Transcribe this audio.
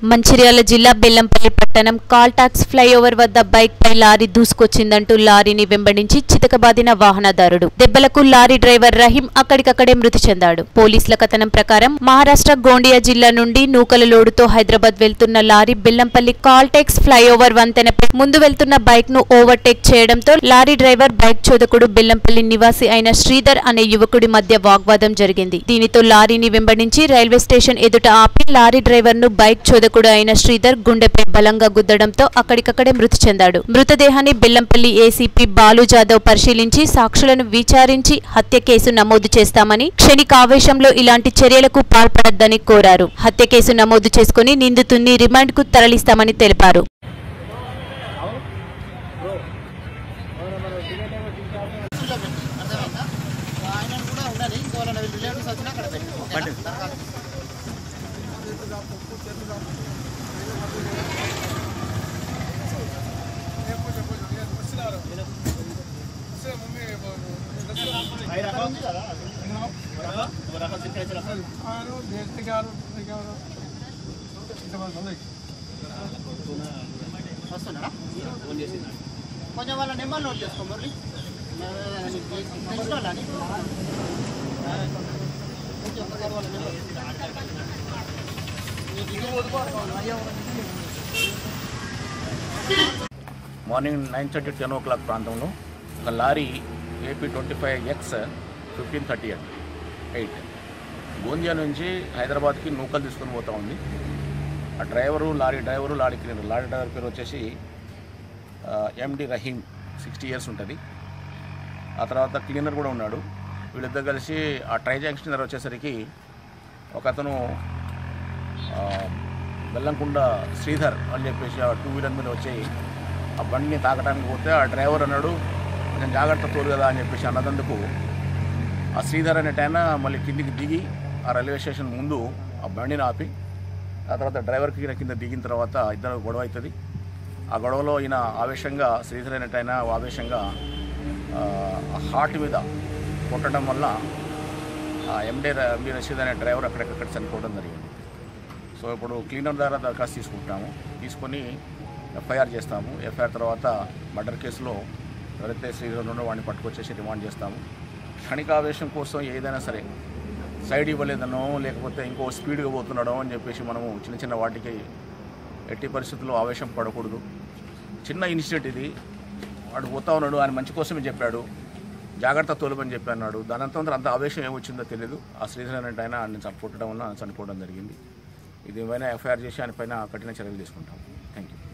మంచిర్యాల జిల్లా బెల్లంపల్లి పట్టణం Caltex flyover వద్ద బైక్ పై లారీ దూసుకొచ్చిందంటూ లారీని వెంబడించి చితకబాదిన వాహనదారుడు దెబ్బలకు లారీ డ్రైవర్ రహీం అక్కడికక్కడే మృతి చెందాడు పోలీసుల కథనం ప్రకారం మహారాష్ట్ర గోండియా జిల్లా నుండి నూకల లోడుతో హైదరాబాద్ వెళ్తున్న lorry Bellampalli Caltex flyover వంతెనపై ముందు వెళ్తున్న బైక్ ను ఓవర్టేక్ చేయడంతో లారీ డ్రైవర్ బైక్ చోదకుడు బెల్లంపల్లి నివాసి అయిన శ్రీధర్ అనే యువకుడి మధ్య వాగ్వాదం జరిగింది దీనితో లారీని వెంబడించి రైల్వే స్టేషన్ ఎదుట ఆపి లారీ డ్రైవర్ ను బైక్ చోదకుడు అయిన శ్రీధర్ గుండెపై బలంగా గుద్దడంతో అక్కడికక్కడే మృతి చెందాడు మృతదేహాన్ని బెల్లంపల్లి ఏసీపీ బాలు జాదవ్ పరిశీలించి సాక్షులను విచారించి హత్య కేసు నమోదు చేస్తామని క్షణికావేశంలో ఇలాంటి చర్యలకు పాల్పడొద్దని కోరారు హత్య కేసు నమోదు చేసుకుని నిందితుణ్ణి రిమాండ్ కు తరలిస్తామని తెలిపారు ఆయన కూడా ఉండాలి ఇంకోవాలన్నా రిలేటివ్స్ వచ్చినా అక్కడ పెట్టి వస్తున్నాడా కొంచెం వాళ్ళ నెంబర్ నోట్ చేసుకో మురళి తెలుసుకోవాలా నీకు? కొంచెం ఒకసారి వాళ్ళ నెంబర్ నీకు ఇది వదుకోవాలి మరి ఎవరు? Morning nine thirty ten o'clock ప్రాంతంలో ఒక lorry AP twenty five X fifteen thirty eight eight Gondia నుంచి హైదరాబాద్కి నూకలు తీసుకొని పోతా ఉంది ఆ driver lorry driver lorry cleaner lorry driver పేరు వచ్చేసి ఎండి రహీం సిక్స్టీ ఇయర్స్ ఉంటుంది ఆ తర్వాత క్లీనర్ కూడా ఉన్నాడు వీళ్ళిద్దరు కలిసి ఆ ట్రై జంక్షన్ దగ్గర వచ్చేసరికి ఒక అతను ఆ, బెల్లంకొండ శ్రీధర్ అని చెప్పేసి ఆ టూ వీలర్ మీద వచ్చి ఆ బండిని తాకడానికి పోతే ఆ డ్రైవర్ అన్నాడు కొంచెం జాగ్రత్త తోలు కదా అని చెప్పేసి అన్నదందుకు ఆ శ్రీధర్ అనేట ఆయన మళ్ళీ కిందికి దిగి ఆ రైల్వే స్టేషన్ ముందు ఆ బండిని ఆపి ఆ తర్వాత డ్రైవర్కి ఈయన కింద దిగిన తర్వాత ఇద్దరు గొడవ అవుతుంది ఆ గొడవలో ఈయన ఆవేశంగా శ్రీధర్ అనేట ఆయన ఆవేశంగా ఆ, ఆ హార్ట్ మీద కొట్టడం వల్ల ఆ ఎండే ఎండి రషీద్ అనే డ్రైవర్ అక్కడికక్కడ చనిపోవడం జరిగింది సో ఇప్పుడు క్లీనర్ ద్వారా దరఖాస్తు తీసుకుంటాము తీసుకొని ఎఫ్ఐఆర్ చేస్తాము ఎఫ్ఐఆర్ తర్వాత మర్డర్ కేసులో ఎవరైతే శ్రీధర్ ఉన్నో వాడిని పట్టుకొచ్చేసి రిమాండ్ చేస్తాము క్షణికావేశం కోసం ఏదైనా సరే సైడ్ ఇవ్వలేదనో లేకపోతే ఇంకో స్పీడ్గా పోతున్నాడో అని చెప్పేసి మనము చిన్న చిన్న వాటికి ఎట్టి పరిస్థితుల్లో ఆవేశం పడకూడదు చిన్న ఇన్సిడెంట్ ఇది వాడు పోతా ఉన్నాడు ఆయన మంచి కోసమే చెప్పాడు జాగ్రత్త తోలమని చెప్పి అన్నాడు దాని అంతా అంత ఆవేశం ఏమొచ్చిందో తెలియదు ఆ శ్రీధర్ అంటే ఆయన ఆయన చనిపోవడం వల్ల ఆయన చనిపోవడం జరిగింది ఇది ఏమైనా ఎఫ్ఐఆర్ చేసి ఆయన పైన కఠిన చర్యలు తీసుకుంటాం థ్యాంక్ యూ